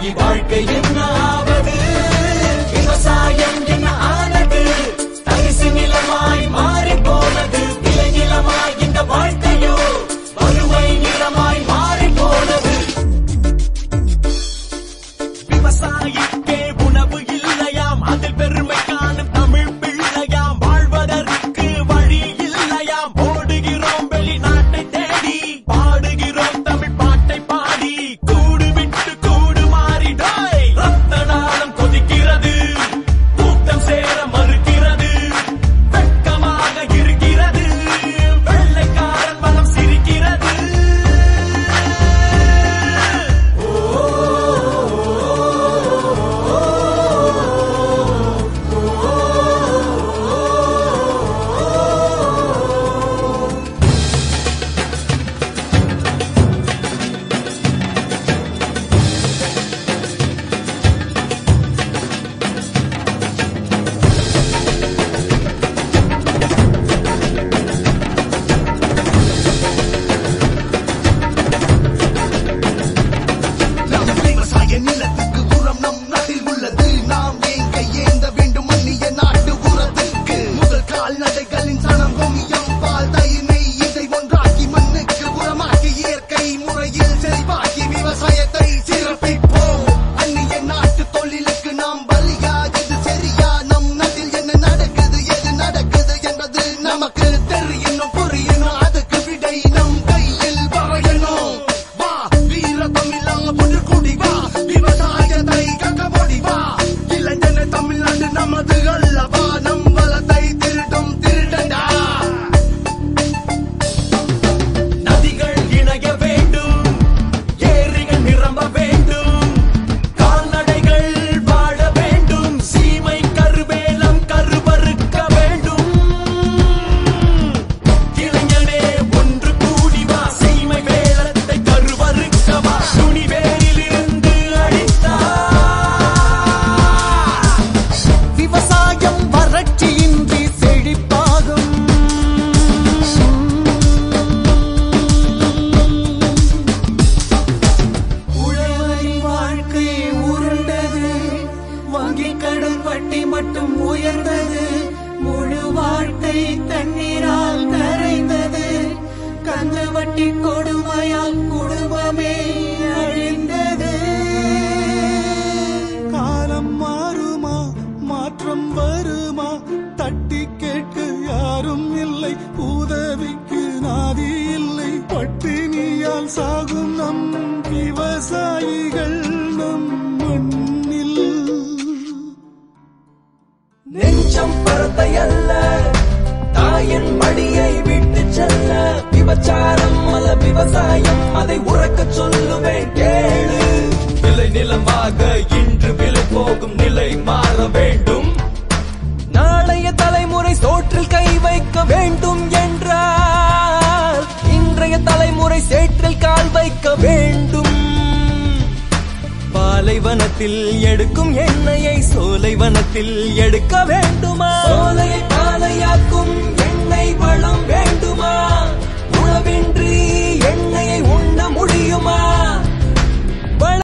விவசாயி வாழ்க்கை என்ன ஆவது விவசாயம் என்ன ஆனது தரிசு நிலமாய் மாறி போனது விளை நிலமாய் இந்த வாழ்க்கையோ வறுமை நிலமாய் மாறி போனது விவசாயிக்கே உணவு இல்லையாம் அதில் பெருமை காணும் தமிழ் பிள்ளையாம் வாழ்வதற்கு வழி இல்லையாம் ஓடுகிறோம் வெளிநாட்டை தேடி பாடுகிறோம் தமிழ் பாட்டை பாடி கூடு விட்டு கூடு மாறிடாய் ரத்த நாளம் கொதிக்கிறது கூட்டம் சேர மறுக்கிறது வெட்கமாக இருக்கிறது வெள்ளைக்காரன் மனம் சிரிக்கிறது நம் விவசாய நிலத்துக்கு உரம் நம் நாட்டில் உள்ளது நாம் ஏங்க ஏந்த வேண்டும் அந்நிய நாட்டு உரத்துக்கு முதல் கால்நடைகளின் சனம் கோமியம் பால் தயிர் நெய் இதை ஒன்றாக்கி மண்ணுக்கு உரமாக்கி இயற்கை முறையில் செழிப்பாக்கி விவசாயத்தை சிறப்பிப்போம் அந்நிய நாட்டு தொழிலுக்கு நாம் பலியாகது சரியா நம் நாட்டில் என்ன நடக்குது எது நடக்குது என்பது நமக்கு தெரியணும் புரியணும் அதுக்கு விடை நம் கையில் வரையணும் வா வீர தமிழா புது குடி வா விவசாயத்தை கட்டபடி வா இளைஞன தமிழ்நாடு நமது அல்லவா நம் வளத்தை திருடும் திருடண்டா நதிகள் இணைய வேண்டும் ஏரிகள் நிரம்ப வேண்டும் கால்நடைகள் வாழ வேண்டும் சீமை கருவேலம் கருவறுக்க வேண்டும் இளைஞனே ஒன்று கூடி வா சீமை வேலத்தை கருவறுக்க வா துணிவேரிலிருந்து அடித்தா விவசாயம் வறட்சியின்றி செழிப்பாகும் உழவரின் வாழ்க்கை உருண்டது வங்கி கடன் வட்டி மட்டும் உயர்ந்தது முழு வாழ்க்கை தண்ணீரால் கரைந்தது கந்து வட்டி கொடுமையால் குடும்பமே அழிந்தது காலம் மாறுமா மாற்றம் வருமா தட்டி கேட்க யாரும் இல்லை உதவிக்கு நாதி இல்லை பட்டினியால் சாகும் நம் விவசாயிகள் நம் மண்ணில் நெஞ்சம் பரத்தை அல்ல தாயின் மடியை விட்டு செல்ல விபச்சாரம் அல்ல விவசாயம் அதை உறக்கச் சொல்லுவேன் கேளு விலை நிலமாக இன்று விலை போகும் நிலை மாற வேண்டும் நாளைய தலைமுறை சோற்றில் கை வைக்க வேண்டும் என்றால் இன்றைய தலைமுறை சேற்றில் கால் வைக்க வேண்டும் பாலைவனத்தில் எடுக்கும் எண்ணெயை சோலைவனத்தில் எடுக்க வேண்டுமா சோலையை பாலையாக்கும் எண்ணெய் வளம் வேண்டும்